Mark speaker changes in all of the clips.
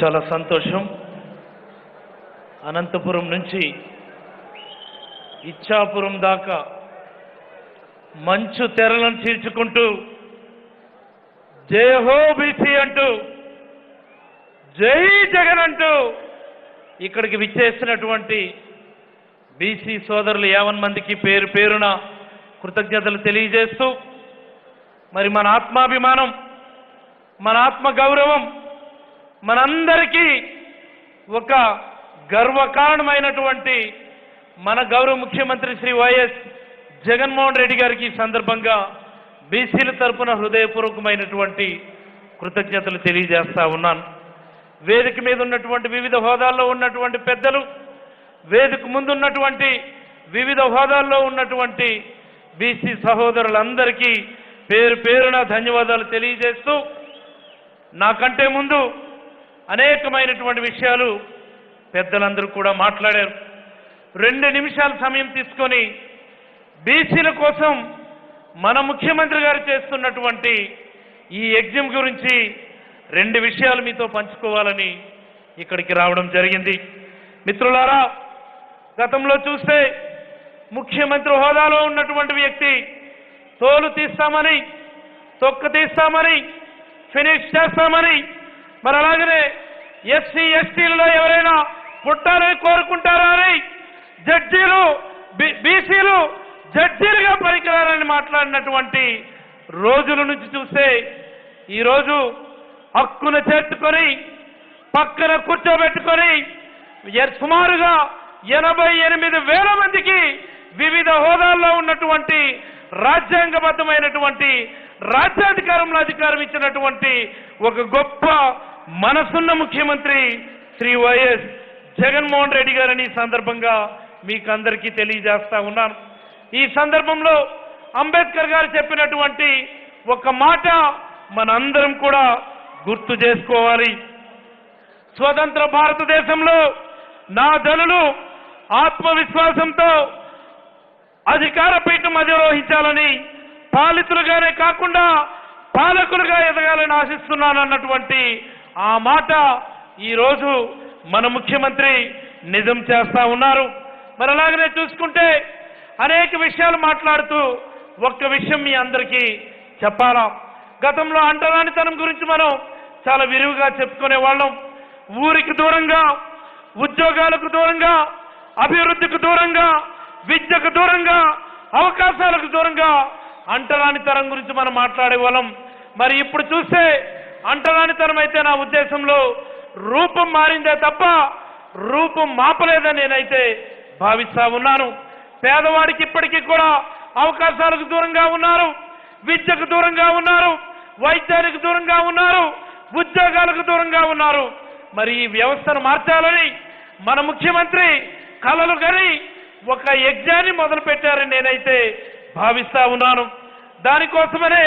Speaker 1: చాలా సంతోషం అనంతపురం నుంచి ఇచ్చాపురం దాకా మంచు తెరలను చీల్చుకుంటూ జయ హో బీసీ అంటూ జై జగన్ అంటూ ఇక్కడికి విచ్చేసినటువంటి బీసీ సోదరులు యావన్ మందికి పేరు పేరున కృతజ్ఞతలు తెలియజేస్తూ మరి మన ఆత్మాభిమానం మన ఆత్మ గౌరవం మనందరికీ ఒక గర్వకారణమైనటువంటి మన గౌరవ ముఖ్యమంత్రి శ్రీ వైఎస్ జగన్మోహన్ రెడ్డి గారికి ఈ సందర్భంగా బీసీల తరపున హృదయపూర్వకమైనటువంటి కృతజ్ఞతలు తెలియజేస్తా ఉన్నాను వేదిక మీద ఉన్నటువంటి వివిధ హోదాల్లో ఉన్నటువంటి పెద్దలు వేదిక ముందున్నటువంటి వివిధ హోదాల్లో ఉన్నటువంటి బీసీ సహోదరులందరికీ పేరు పేరున ధన్యవాదాలు తెలియజేస్తూ నాకంటే ముందు అనేకమైనటువంటి విషయాలు పెద్దలందరూ కూడా మాట్లాడారు రెండు నిమిషాల సమయం తీసుకొని బీసీల కోసం మన ముఖ్యమంత్రి గారు చేస్తున్నటువంటి ఈ యజ్ఞం గురించి రెండు విషయాలు మీతో పంచుకోవాలని ఇక్కడికి రావడం జరిగింది మిత్రులారా గతంలో చూస్తే ముఖ్యమంత్రి హోదాలో ఉన్నటువంటి వ్యక్తి తోలు తీస్తామని తొక్క తీస్తామని ఫినిష్ చేస్తామని మరి అలాగనే ఎస్సీ ఎస్టీలలో ఎవరైనా పుట్టాలని కోరుకుంటారా అని జడ్జీలు బి- బీసీలు జడ్జీలుగా పనికిరారని మాట్లాడినటువంటి రోజుల నుంచి చూస్తే ఈరోజు హక్కును చేర్చుకొని పక్కన కూర్చోబెట్టుకొని ఎ- సుమారుగా ఎనభై ఎనిమిది వేల మందికి వివిధ హోదాల్లో ఉన్నటువంటి రాజ్యాంగబద్ధమైనటువంటి రాజ్యాధికారంలో అధికారం ఇచ్చినటువంటి ఒక గొప్ప మనసున్న ముఖ్యమంత్రి శ్రీ వైఎస్ జగన్మోహన్ రెడ్డి గారని ఈ సందర్భంగా మీకు అందరికీ తెలియజేస్తా ఉన్నాను ఈ సందర్భంలో అంబేద్కర్ గారు చెప్పినటువంటి ఒక మాట మనందరం కూడా గుర్తు చేసుకోవాలి స్వతంత్ర భారతదేశంలో నా జనులు ఆత్మవిశ్వాసంతో అధికార పీఠం అధిరోహించాలని పాలితులుగానే కాకుండా పాలకులుగా ఎదగాలని ఆశిస్తున్నాను అన్నటువంటి ఆ మాట ఈరోజు మన ముఖ్యమంత్రి నిజం చేస్తా ఉన్నారు మరి అలాగనే చూసుకుంటే అనేక విషయాలు మాట్లాడుతూ ఒక్క విషయం మీ అందరికీ చెప్పాలా గతంలో అంటరానితనం గురించి మనం చాలా విరివిగా చెప్పుకునే వాళ్ళం ఊరికి దూరంగా ఉద్యోగాలకు దూరంగా అభివృద్ధికి దూరంగా విద్యకు దూరంగా అవకాశాలకు దూరంగా అంటరానితనం గురించి మనం మాట్లాడే వాళ్ళం మరి ఇప్పుడు చూస్తే అంటరానితనం అయితే నా ఉద్దేశంలో రూపం మారిందే తప్ప రూపం మాపలేదని నేనైతే భావిస్తా ఉన్నాను పేదవాడికి ఇప్పటికీ కూడా అవకాశాలకు దూరంగా ఉన్నారు విద్యకు దూరంగా ఉన్నారు వైద్యానికి దూరంగా ఉన్నారు ఉద్యోగాలకు దూరంగా ఉన్నారు మరి ఈ వ్యవస్థను మార్చాలని మన ముఖ్యమంత్రి కలలు గని ఒక యజ్ఞాన్ని మొదలు పెట్టారని నేనైతే భావిస్తా ఉన్నాను దానికోసమనే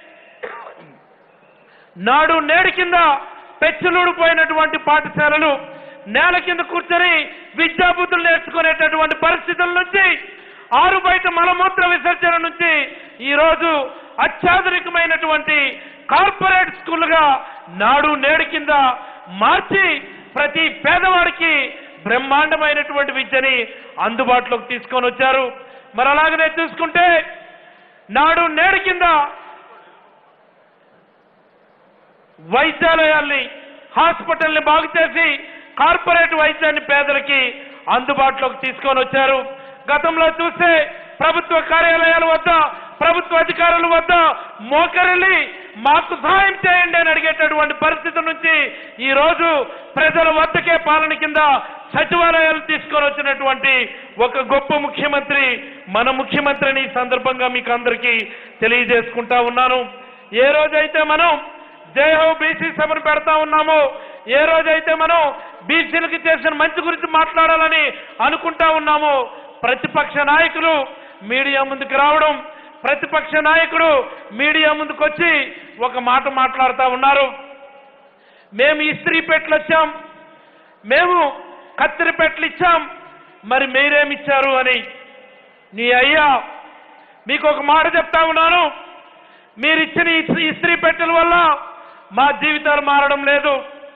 Speaker 1: నాడు నేడు కింద పెచ్చులూడిపోయినటువంటి పాఠశాలలు నేల కింద కూర్చొని విద్యాబుద్ధులు నేర్చుకునేటటువంటి పరిస్థితుల నుంచి ఆరు బయట మలమూత్ర విసర్జన నుంచి ఈ రోజు అత్యాధునికమైనటువంటి కార్పొరేట్ స్కూళ్ళుగా నాడు నేడు కింద మార్చి ప్రతి పేదవాడికి బ్రహ్మాండమైనటువంటి విద్యని అందుబాటులోకి తీసుకొని వచ్చారు మరి అలాగనే చూసుకుంటే నాడు నేడు కింద వైద్యాలయాల్ని హాస్పిటల్ని బాగు చేసి కార్పొరేట్ వైద్యాన్ని పేదలకి అందుబాటులోకి తీసుకొని వచ్చారు గతంలో చూస్తే ప్రభుత్వ కార్యాలయాల వద్ద ప్రభుత్వ అధికారుల వద్ద మోకరిల్లి మాకు సహాయం చేయండి అని అడిగేటటువంటి పరిస్థితి నుంచి ఈ రోజు ప్రజల వద్దకే పాలన కింద సచివాలయాలు తీసుకొని వచ్చినటువంటి ఒక గొప్ప ముఖ్యమంత్రి మన ముఖ్యమంత్రిని ఈ సందర్భంగా మీకు అందరికీ తెలియజేసుకుంటా ఉన్నాను ఏ రోజైతే మనం జై హో బీసీ సభను పెడతా ఉన్నాము ఏ రోజైతే మనం బీసీలకు చేసిన మంచి గురించి మాట్లాడాలని అనుకుంటా ఉన్నాము ప్రతిపక్ష నాయకులు మీడియా ముందుకు రావడం ప్రతిపక్ష నాయకుడు మీడియా ముందుకు వచ్చి ఒక మాట మాట్లాడుతూ ఉన్నారు మేము ఇస్త్రీ పెట్లు వచ్చాం మేము కత్తిరి పెట్లు ఇచ్చాం మరి మీరేమిచ్చారు అని నీ అయ్యా మీకు ఒక మాట చెప్తా ఉన్నాను మీరిచ్చిన ఈ ఇస్త్రీ పెట్టెల వల్ల మా జీవితాలు మారడం లేదు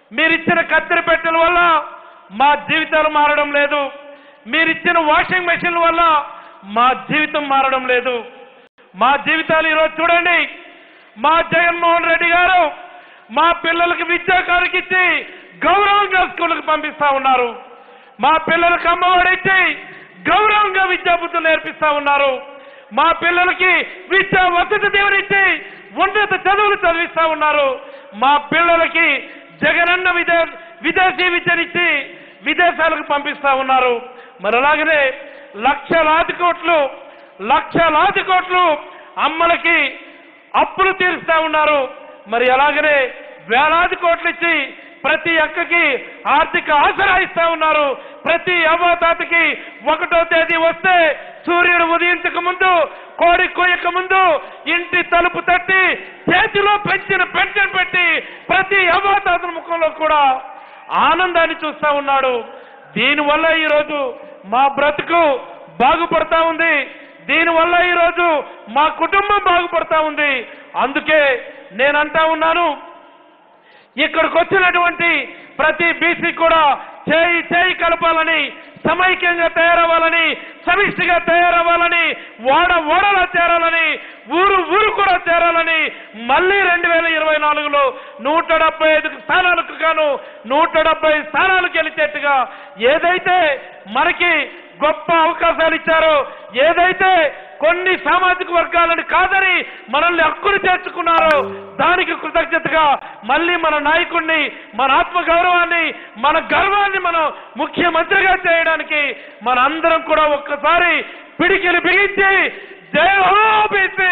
Speaker 1: మీరిచ్చిన కత్తెర పెట్టెల వల్ల మా జీవితాలు మారడం లేదు మీరిచ్చిన వాషింగ్ మెషిన్ల వల్ల మా జీవితం మారడం లేదు మా జీవితాలు ఈరోజు చూడండి మా జగన్మోహన్ రెడ్డి గారు మా పిల్లలకి విద్యా కానుక ఇచ్చి గౌరవంగా స్కూళ్ళకి పంపిస్తా ఉన్నారు మా పిల్లలకు అమ్మఒడి ఇచ్చి గౌరవంగా విద్యా బుద్ధులు నేర్పిస్తా ఉన్నారు మా పిల్లలకి విద్యా వసతి దేవునిచ్చి ఉన్నత చదువులు చదివిస్తా ఉన్నారు మా పిల్లలకి జగనన్న విదే విదేశీ విద్యనిచ్చి విదేశాలకు పంపిస్తా ఉన్నారు మరి అలాగనే లక్షలాది కోట్లు లక్షలాది కోట్లు అమ్మలకి అప్పులు తీరుస్తా ఉన్నారు మరి అలాగనే వేలాది కోట్లు ఇచ్చి ప్రతి అక్కకి ఆర్థిక ఆసరా ఇస్తా ఉన్నారు ప్రతి అవ్వతాతకి ఒకటో తేదీ వస్తే సూర్యుడు ఉదయించక ముందు కోడి కోయక ముందు ఇంటి తలుపు తట్టి చేతిలో పెంచిన పెన్షన్ పెట్టి ప్రతి అవ్వతాతల ముఖంలో కూడా ఆనందాన్ని చూస్తా ఉన్నాడు దీనివల్ల ఈరోజు మా బ్రతుకు బాగుపడతా ఉంది దీనివల్ల ఈరోజు మా కుటుంబం బాగుపడతా ఉంది అందుకే నేనంటా ఉన్నాను ఇక్కడికి వచ్చినటువంటి ప్రతి బీసీ కూడా చేయి చేయి కలపాలని సమైక్యంగా తయారవ్వాలని సమిష్టిగా తయారవ్వాలని వాడ ఓడలా చేరాలని ఊరు ఊరు కూడా చేరాలని మళ్ళీ రెండు వేల ఇరవై నాలుగులో నూట డెబ్బై ఐదు స్థానాలకు గాను నూట డెబ్బై స్థానాలు గెలిచేట్టుగా ఏదైతే మనకి గొప్ప అవకాశాలు ఇచ్చారో ఏదైతే కొన్ని సామాజిక వర్గాలను కాదని మనల్ని హక్కును చేర్చుకున్నారో దానికి కృతజ్ఞతగా మళ్ళీ మన నాయకుడిని మన ఆత్మ గౌరవాన్ని మన గర్వాన్ని మనం ముఖ్యమంత్రిగా చేయడానికి మన అందరం కూడా ఒక్కసారి పిడికిలు బిగించి జై హో బీసీ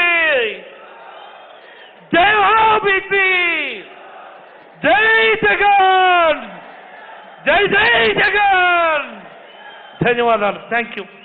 Speaker 1: జై హో బీసీ జై జగన్ జై జై జగన్ ధన్యవాదాలు థ్యాంక్ యూ